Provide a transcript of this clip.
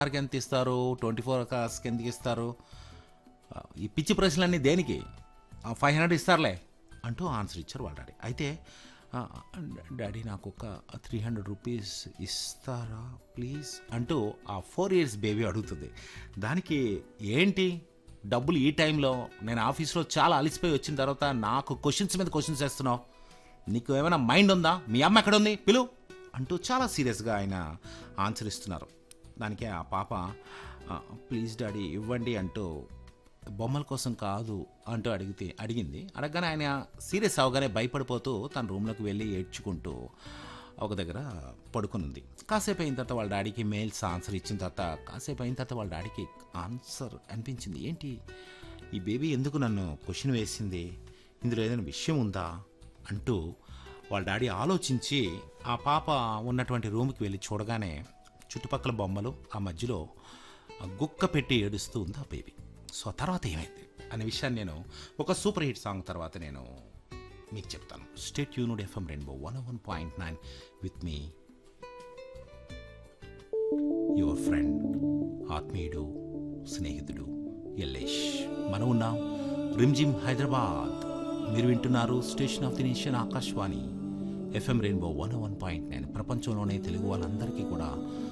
అవర్కి ఎంత ఇస్తారు twenty four అవర్స్కి ఎందుకు ఇస్తారు ఆ, ఈ పిచ్చి ప్రశ్నలన్నీ దేనికి ఫైవ్ హండ్రెడ్ ఇస్తారులే అంటూ ఆన్సర్ ఇచ్చారు వాళ్ళ డాడీ అయితే ఆ, డాడీ నాకు ఒక త్రీ హండ్రెడ్ రూపీస్ ఇస్తారా ప్లీజ్ అంటూ ఆ ఫోర్ ఇయర్స్ బేబీ అడుగుతుంది దానికి ఏంటి డబ్బులు ఈ టైంలో నేను ఆఫీస్లో చాలా అలసిపోయి వచ్చిన తర్వాత నాకు క్వశ్చన్స్ మీద క్వశ్చన్స్ వేస్తున్నావు నీకు ఏమైనా మైండ్ ఉందా మీ అమ్మ ఎక్కడ ఉంది పిలు అంటూ చాలా సీరియస్గా ఆయన ఆన్సర్ ఇస్తున్నారు దానికి ఆ పాప "ఆ, ప్లీజ్ డాడీ ఇవ్వండి అంటూ బొమ్మల కోసం కాదు అంటూ అడిగితే అడిగింది అడగగానే ఆయన సీరియస్ అవగానే భయపడిపోతూ తన రూమ్లోకి వెళ్ళి ఏడ్చుకుంటూ ఒక దగ్గర పడుకునుంది కాసేపు అయిన తర్వాత వాళ్ళ డాడీకి మెయిల్స్ ఆన్సర్ ఇచ్చిన తర్వాత కాసేపు అయిన తర్వాత వాళ్ళ డాడీకి ఆన్సర్ అనిపించింది ఏంటి ఈ బేబీ ఎందుకు నన్ను క్వశ్చన్ వేసింది ఇందులో ఏదైనా విషయం ఉందా అంటూ వాళ్ళ డాడీ ఆలోచించి ఆ పాప ఉన్నటువంటి రూమ్కి వెళ్ళి చూడగానే చుట్టుపక్కల బొమ్మలు ఆ మధ్యలో ఆ గుక్క పెట్టి ఏడుస్తూ ఉంది ఆ బేబీ సో ఆ తర్వాత ఏమైంది అనే విషయాన్ని నేను ఒక సూపర్ హిట్ సాంగ్ తర్వాత నేను మీకు చెప్తాను stay tuned FM rainbow one one point nine with me your friend ఆత్మీయుడు స్నేహితుడు ఎల్లేష్ మనం ఉన్నాం రిమ్జిమ్ హైదరాబాద్ మీరు వింటున్నారు station of the nation Akashvani FM rainbow one one point nine ప్రపంచంలోనే తెలుగు వాళ్ళందరికీ కూడా